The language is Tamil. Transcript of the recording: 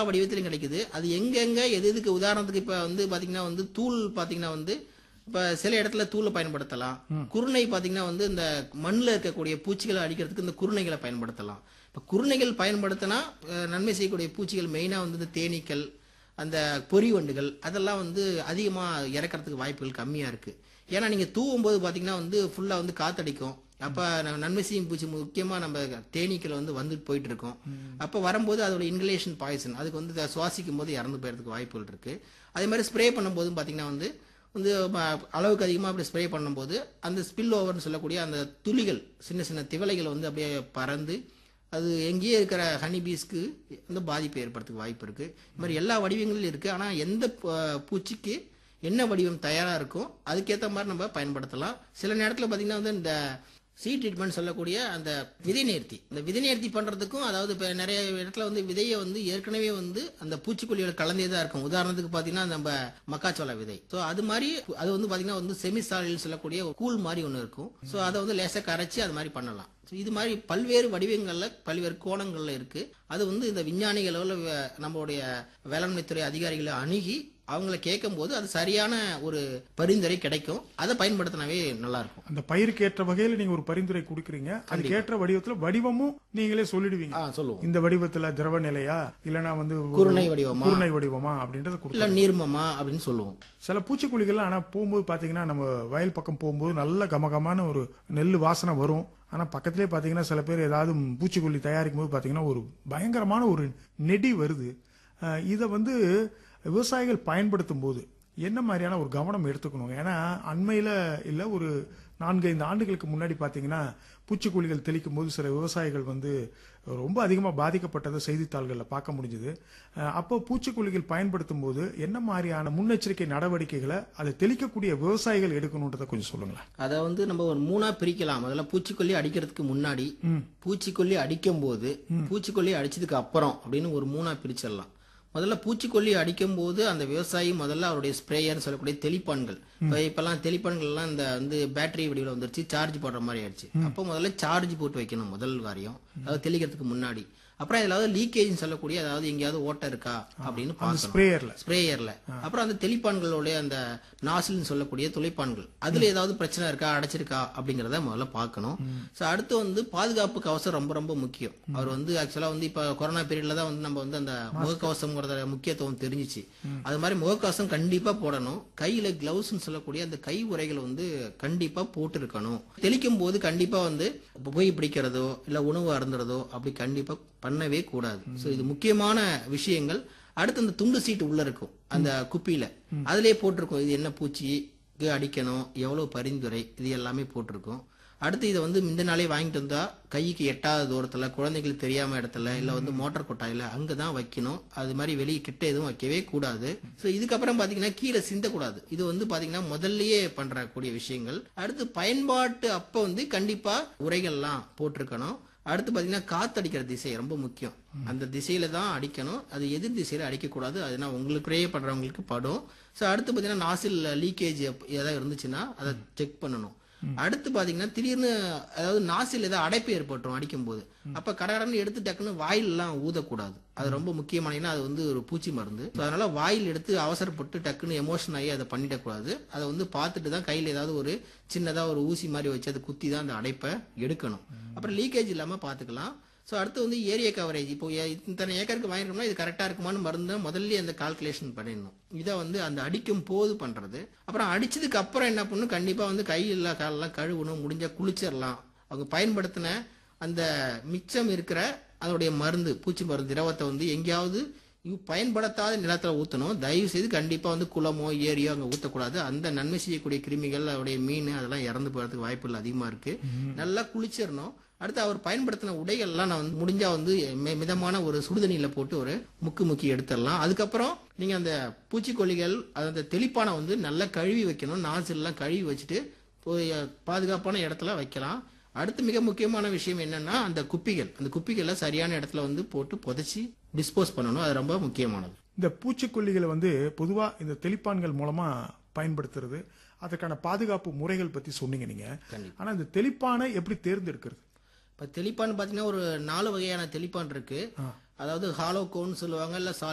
வடிவத்திலும் கிடைக்குது அது எங்கெங்க எது எதுக்கு உதாரணத்துக்கு இப்ப வந்து பாத்தீங்கன்னா வந்து தூள் பாத்தீங்கன்னா வந்து இப்ப சில இடத்துல தூளை பயன்படுத்தலாம் குருணை பாத்தீங்கன்னா வந்து இந்த மண்ணுல இருக்கக்கூடிய பூச்சிகளை அடிக்கிறதுக்கு இந்த குருணைகளை பயன்படுத்தலாம் இப்ப குருணைகள் பயன்படுத்தினா அஹ், நன்மை செய்யக்கூடிய பூச்சிகள் மெயினா வந்து இந்த தேனீக்கள் அந்த பொறி வண்டுகள் அதெல்லாம் வந்து அதிகமா இறக்கறதுக்கு வாய்ப்புகள் கம்மியா இருக்கு ஏன்னா நீங்க தூவும் போது பாத்தீங்கன்னா வந்து ஃபுல்லா வந்து காத்தடிக்கும் அப்ப நம்ம நன்மை செய்யும் பூச்சி முக்கியமா நம்ம தேனீக்கள் வந்து வந்துட்டு போயிட்டு இருக்கோம் அப்ப வரும்போது அதோட இன்ஹலேஷன் பாய்சன் அதுக்கு வந்து அதை சுவாசிக்கும் போது இறந்து போயிறதுக்கு வாய்ப்புகள் இருக்கு அதே மாதிரி ஸ்ப்ரே பண்ணும்போதும் பாத்தீங்கன்னா வந்து வந்து ம- அளவுக்கு அதிகமாக அப்படி ஸ்ப்ரே பண்ணும்போது அந்த ஸ்பில் ஓவர்னு சொல்லக்கூடிய அந்த துளிகள் சின்ன சின்ன திவலைகள் வந்து அப்படியே பறந்து அது எங்கேயே இருக்கிற ஹனி பீஸ்க்கு வந்து பாதிப்பு ஏற்படுறதுக்கு வாய்ப்பு இருக்கு இது மாதிரி எல்லா வடிவங்களும் இருக்கு ஆனா எந்த பூ- பூச்சிக்கு என்ன வடிவம் தயாரா இருக்கோ அதுக்கேற்ற மாதிரி நம்ம பயன்படுத்தலாம் சில நேரத்தில் பார்த்தீங்கன்னா வந்து இந்த சீ ட்ரீட்மெண்ட் சொல்லக்கூடிய அந்த விதை நேர்த்தி இந்த விதை நேர்த்தி பண்றதுக்கும் அதாவது இப்போ நிறைய இடத்துல வந்து விதையை வந்து ஏற்கனவே வந்து அந்த பூச்சிக்கொல்லிகள் கலந்தே தான் இருக்கும் உதாரணத்துக்கு பார்த்தீங்கன்னா நம்ம மக்காச்சோள விதை ஸோ அது மாதிரி அது வந்து பார்த்தீங்கன்னா வந்து செமிசாலில் சொல்லக்கூடிய ஒரு கூழ் மாதிரி ஒன்று இருக்கும் ஸோ அதை வந்து லேசாக கரைச்சி அது மாதிரி பண்ணலாம் ஸோ இது மாதிரி பல்வேறு வடிவங்கள்ல பல்வேறு கோணங்கள்ல இருக்கு அது வந்து இந்த விஞ்ஞானிகளோட வ- நம்மளுடைய வேளாண்மைத்துறை அதிகாரிகளை அணுகி அவங்கள கேட்கும் போது அது சரியான ஒரு பரிந்துரை கிடைக்கும் அதை பயன்படுத்தினாவே நல்லா இருக்கும் அந்த பயிருக்கு ஏற்ற வகையில நீங்க ஒரு பரிந்துரை கொடுக்குறீங்க அதுக்கு ஏற்ற வடிவத்துல வடிவமும் நீங்களே சொல்லிடுவீங்க ஆ சொல்லுவோம் இந்த வடிவத்துல திரவ நிலையா இல்லனா வந்து ஒரு குருணை வடிவமா குருணை வடிவமா அப்படின்றத கொடுத்து இல்ல நீர்மமா அப்படின்னு சொல்லுவோம் சில பூச்சிக்கொல்லிகள் ஆனா போகும்போது பாத்தீங்கன்னா நம்ம வயல் பக்கம் போகும்போது நல்ல கமகமான ஒரு நெல் வாசனை வரும் ஆனா பக்கத்திலே பாத்தீங்கன்னா சில பேர் ஏதாவது பூச்சிக்கொல்லி தயாரிக்கும் போது பாத்தீங்கன்னா ஒரு பயங்கரமான ஒரு நெடி வருது அஹ் இதை வந்து விவசாயிகள் பயன்படுத்தும் போது என்ன மாதிரியான ஒரு கவனம் எடுத்துக்கணும் ஏன்னா அண்மையில இல்ல ஒரு நான்கு ஐந்து ஆண்டுகளுக்கு முன்னாடி பாத்தீங்கன்னா பூச்சிக்கொல்லிகள் தெளிக்கும் போது சில விவசாயிகள் வந்து ரொம்ப அதிகமா பாதிக்கப்பட்டதை செய்தித்தாள்களில் பார்க்க முடிஞ்சது அப்போ பூச்சிக்கொல்லிகள் பயன்படுத்தும் போது என்ன மாதிரியான முன்னெச்சரிக்கை நடவடிக்கைகளை அதை தெளிக்கக்கூடிய விவசாயிகள் எடுக்கணுன்றதை கொஞ்சம் சொல்லுங்களேன் அதை வந்து நம்ம ஒரு மூணா பிரிக்கலாம் முதல்ல பூச்சிக்கொல்லி அடிக்கிறதுக்கு முன்னாடி பூச்சிக்கொல்லி அடிக்கும் போது பூச்சிக்கொல்லி அடிச்சதுக்கு அப்புறம் அப்படின்னு ஒரு மூணா பிரிச்சிடலாம் முதல்ல பூச்சிக்கொல்லி அடிக்கும் போது அந்த விவசாயி முதல்ல அவருடைய ஸ்ப்ரேயர்னு சொல்லக்கூடிய தெளிப்பான்கள் இப்ப இப்பெல்லாம் தெளிப்பான்கள் எல்லாம் இந்த வந்து பேட்டரி வடிவில் வந்துருச்சு சார்ஜ் போடுற மாதிரி ஆயிடுச்சு அப்போ முதல்ல சார்ஜ் போட்டு வைக்கணும் முதல் காரியம் அதாவது தெளிக்கிறதுக்கு முன்னாடி அப்புறம் ஏதாவது லீக்கேஜ் சொல்லக்கூடிய அதாவது எங்கேயாவது ஓட்டை இருக்கா அப்படின்னு பார்க்கணும் ஸ்ப்ரேயர்ல ஸ்ப்ரேயர்ல அப்புறம் அந்த தெளிப்பான்களுடைய அந்த நாசில்னு சொல்லக்கூடிய துளைப்பான்கள் அதுல ஏதாவது பிரச்சனை இருக்கா அடைச்சிருக்கா அப்படிங்கறத முதல்ல பார்க்கணும் சோ அடுத்து வந்து பாதுகாப்பு கவசம் ரொம்ப ரொம்ப முக்கியம் அவர் வந்து ஆக்சுவலா வந்து இப்ப கொரோனா பீரியட்ல தான் வந்து நம்ம வந்து அந்த முகக்கவசம்ங்கிறத முக்கியத்துவம் தெரிஞ்சிச்சு அது மாதிரி முகக்கவசம் கண்டிப்பா போடணும் கையில கிளவுஸ்னு சொல்லக்கூடிய அந்த கை உரைகள் வந்து கண்டிப்பா போட்டு இருக்கணும் தெளிக்கும் போது கண்டிப்பா வந்து புகை பிடிக்கிறதோ இல்ல உணவு அருந்துறதோ அப்படி கண்டிப்பா பண்ணவே கூடாது சோ இது முக்கியமான விஷயங்கள் அடுத்து அந்த துண்டு சீட்டு உள்ள இருக்கும் அந்த குப்பியில அதுலயே போட்டிருக்கும் இது என்ன பூச்சிக்கு அடிக்கணும் எவ்வளவு பரிந்துரை இது எல்லாமே போட்டிருக்கும் அடுத்து இதை வந்து இந்த நாளே வாங்கிட்டு வந்தா கைக்கு எட்டாத தூரத்துல குழந்தைகளுக்கு தெரியாம இடத்துல இல்ல வந்து மோட்டார் கொட்டாயில அங்கதான் வைக்கணும் அது மாதிரி வெளியே கிட்ட எதுவும் வைக்கவே கூடாது சோ இதுக்கப்புறம் பாத்தீங்கன்னா கீழே சிந்தக்கூடாது இது வந்து பாத்தீங்கன்னா முதல்லயே பண்றக்கூடிய விஷயங்கள் அடுத்து பயன்பாட்டு அப்ப வந்து கண்டிப்பா உரைகள்லாம் போட்டிருக்கணும் அடுத்து பாத்தீங்கன்னா காத்தடிக்கிற திசை ரொம்ப முக்கியம் அந்த திசையில தான் அடிக்கணும் அது எதிர் திசையில அடிக்கக்கூடாது அதுனா உங்களுக்கு பண்றவங்களுக்கு படும் ஸோ அடுத்து பாத்தீங்கன்னா நாசில் லீக்கேஜ் ஏதாவது இருந்துச்சுன்னா அதை செக் பண்ணணும் அடுத்து பாத்தீங்கன்னா திடீர்னு அதாவது நாசில் ஏதாவது அடைப்பு ஏற்பட்டுரும் அடிக்கும் போது அப்ப கடகடன்னு எடுத்து டக்குன்னு வாயிலெல்லாம் ஊதக்கூடாது அது ரொம்ப முக்கியமான ஏன்னா அது வந்து ஒரு பூச்சி மருந்து So, அதனால வாயில் எடுத்து அவசரப்பட்டு டக்குன்னு எமோஷன் ஆகி அதை பண்ணிடக்கூடாது அதை வந்து பார்த்துட்டு தான் கையில் ஏதாவது ஒரு சின்னதா ஒரு ஊசி மாதிரி வச்சு அதை குத்தி தான் அந்த அடைப்பை எடுக்கணும் அப்புறம் லீக்கேஜ் இல்லாம பாத்துக்கலாம் ஸோ அடுத்து வந்து ஏரியா கவரேஜ் இப்போ ஏ- இத்தனை ஏக்கருக்கு வாங்கிட்டோம்னா இது கரெக்டாக இருக்குமான்னு மருந்து முதல்ல அந்த கால்குலேஷன் பண்ணிடணும் இதை வந்து அந்த அடிக்கும் போது பண்றது அப்புறம் அடிச்சதுக்கு அப்புறம் என்ன பண்ணணும் கண்டிப்பாக வந்து கையில் காலெல்லாம் கழுவணும் முடிஞ்சா குளிச்சிடலாம் அவங்க பயன்படுத்தின அந்த மிச்சம் இருக்கிற அதோடைய மருந்து பூச்சி மருந்து திரவத்தை வந்து எங்கேயாவது இவ் பயன்படுத்தாத நிலத்துல ஊத்தணும் தயவு செய்து கண்டிப்பா வந்து குளமோ ஏரியோ அங்க ஊத்தக்கூடாது அந்த நன்மை செய்யக்கூடிய கிருமிகள் அதோடைய மீன் அதெல்லாம் இறந்து போறதுக்கு வாய்ப்புகள் அதிகமா இருக்கு நல்லா குளிச்சிடணும் அடுத்து அவர் பயன்படுத்தின உடைகள்லாம் நான் வந்து முடிஞ்சா வந்து மி- மிதமான ஒரு சுடுதண்ணியில போட்டு ஒரு முக்கு முக்கி எடுத்துடலாம் அதுக்கப்புறம் நீங்க அந்த பூச்சிக்கொல்லிகள் அந்த தெளிப்பானை வந்து நல்லா கழுவி வைக்கணும் நாசில் எல்லாம் கழுவி வச்சுட்டு போய் பாதுகாப்பான இடத்துல வைக்கலாம் அடுத்து மிக முக்கியமான விஷயம் என்னன்னா அந்த குப்பிகள் அந்த குப்பிகளை சரியான இடத்துல வந்து போட்டு புதைச்சி டிஸ்போஸ் பண்ணணும் அது ரொம்ப முக்கியமானது இந்த பூச்சிக்கொல்லிகளை வந்து பொதுவா இந்த தெளிப்பான்கள் மூலமா பயன்படுத்துறது அதற்கான பாதுகாப்பு முறைகள் பத்தி சொன்னீங்க நீங்க கண்டிப்பா. ஆனா இந்த தெளிப்பானை எப்படி தேர்ந்தெடுக்கிறது இப்ப தெளிப்பான் பாத்தீங்கன்னா ஒரு நாலு வகையான தெளிப்பான் இருக்கு அதாவது ஹாலோ கோன் சொல்லுவாங்க இல்ல